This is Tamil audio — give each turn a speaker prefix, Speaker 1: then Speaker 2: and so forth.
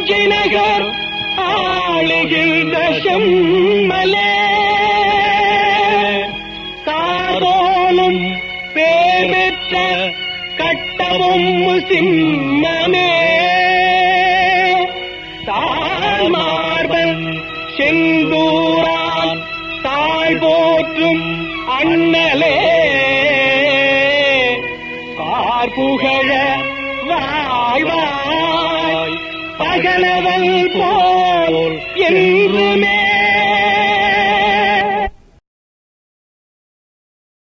Speaker 1: காஞ்சி நகர் ஆளுகின்ற செம்மலே காதோலும் பேர் பெற்ற கட்டவும் சிம்மமே தாழ் மார்பன் செந்தூரான் தாழ் போற்றும் அண்ணலே பார்ப்புகழ வாழ்வாய் பகலவல் போல் என்றுமே